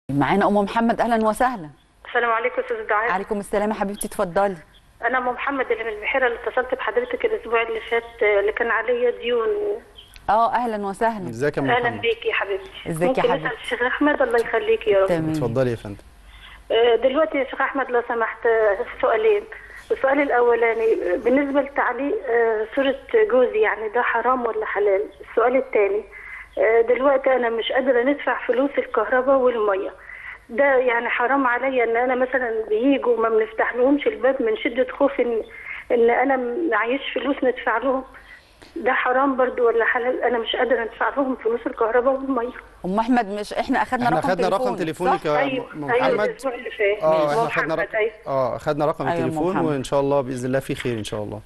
معانا ام محمد اهلا وسهلا السلام عليكم استاذ دعاء عليكم السلام يا حبيبتي اتفضلي انا ام محمد اللي من البحيره اللي اتصلت بحضرتك الاسبوع اللي فات آه، اللي كان عليا ديون اه اهلا وسهلا ازيك يا أم اهلا محمد بيكي يا حبيبتي ازيك يا ممكن حبيبتي؟ اسال الشيخ احمد الله يخليك يا رب تمام اتفضلي يا فندم آه، دلوقتي يا شيخ احمد لو سمحت آه، سؤالين السؤال الاولاني آه، بالنسبه لتعليق آه، صوره جوزي يعني ده حرام ولا حلال السؤال الثاني دلوقتي انا مش قادره ندفع فلوس الكهرباء والميه ده يعني حرام عليا ان انا مثلا بيجوا ما بنفتح لهمش الباب من شده خوف ان ان انا معيش فلوس ندفع لهم ده حرام برضو ولا حلال انا مش قادره ادفع لهم فلوس الكهرباء والميه ام احمد مش احنا اخدنا احنا رقم خدنا رقم تليفونك، تليفونك صح؟ يا ايوه أم ايوه محمد الاسبوع اللي فات اه هو احنا خدنا محمد، رقم أيوة. اه خدنا رقم أيوة، أم التليفون محمد. وان شاء الله باذن الله في خير ان شاء الله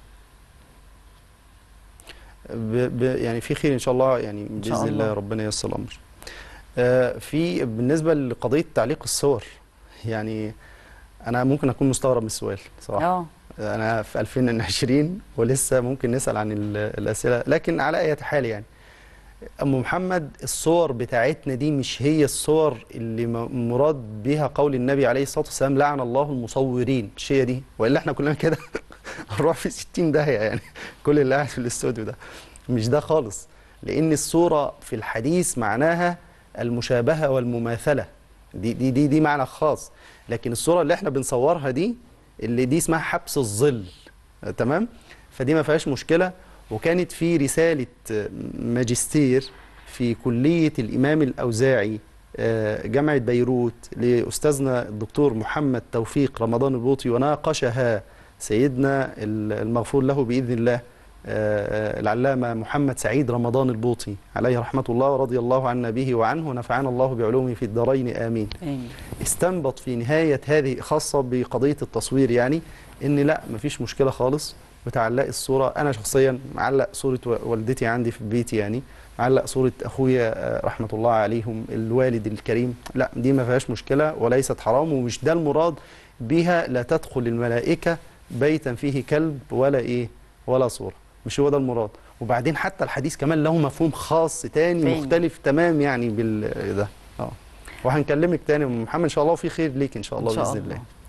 ب... ب... يعني في خير ان شاء الله يعني إن شاء باذن الله الله. ربنا ييسر الامر آه في بالنسبه لقضيه تعليق الصور يعني انا ممكن اكون مستغرب من السؤال صراحه اه انا في 2020 ولسه ممكن نسال عن ال- الاسئله لكن على اي حال يعني ام محمد الصور بتاعتنا دي مش هي الصور اللي م- مراد بها قول النبي عليه الصلاه والسلام لعن الله المصورين مش هي دي والا احنا كلنا كده هنروح في 60 داهيه يعني كل اللي قاعد في الاستوديو ده مش ده خالص لان الصوره في الحديث معناها المشابهه والمماثله دي دي دي دي معنى خاص لكن الصوره اللي احنا بنصورها دي اللي دي اسمها حبس الظل آه، تمام فدي ما فيهاش مشكله وكانت في رساله آه، ماجستير في كليه الامام الاوزاعي آه، جامعه بيروت لاستاذنا الدكتور محمد توفيق رمضان البوطي وناقشها سيدنا ال- المغفور له باذن الله آه، العلامه محمد سعيد رمضان البوطي عليه رحمه الله ورضي الله عنا به وعنه ونفعنا الله بعلومه في الدارين امين آمين. استنبط في نهاية هذه خاصة بقضية التصوير يعني إن لا مفيش مشكلة خالص بتعلق الصورة أنا شخصيا معلق صورة و- والدتي عندي في بيتي يعني معلق صورة أخويا آه، رحمة الله عليهم الوالد الكريم لا دي ما فيهاش مشكلة وليست حرام ومش ده المراد بها لا تدخل الملائكة بيتا فيه كلب ولا إيه ولا صورة مش هو ده المراد وبعدين حتى الحديث كمان له مفهوم خاص تاني تاني. مختلف تمام يعني بال ده اه وهنكلمك تاني يا أم محمد ان شاء الله وفي خير ليك ان شاء الله إن شاء باذن الله. الله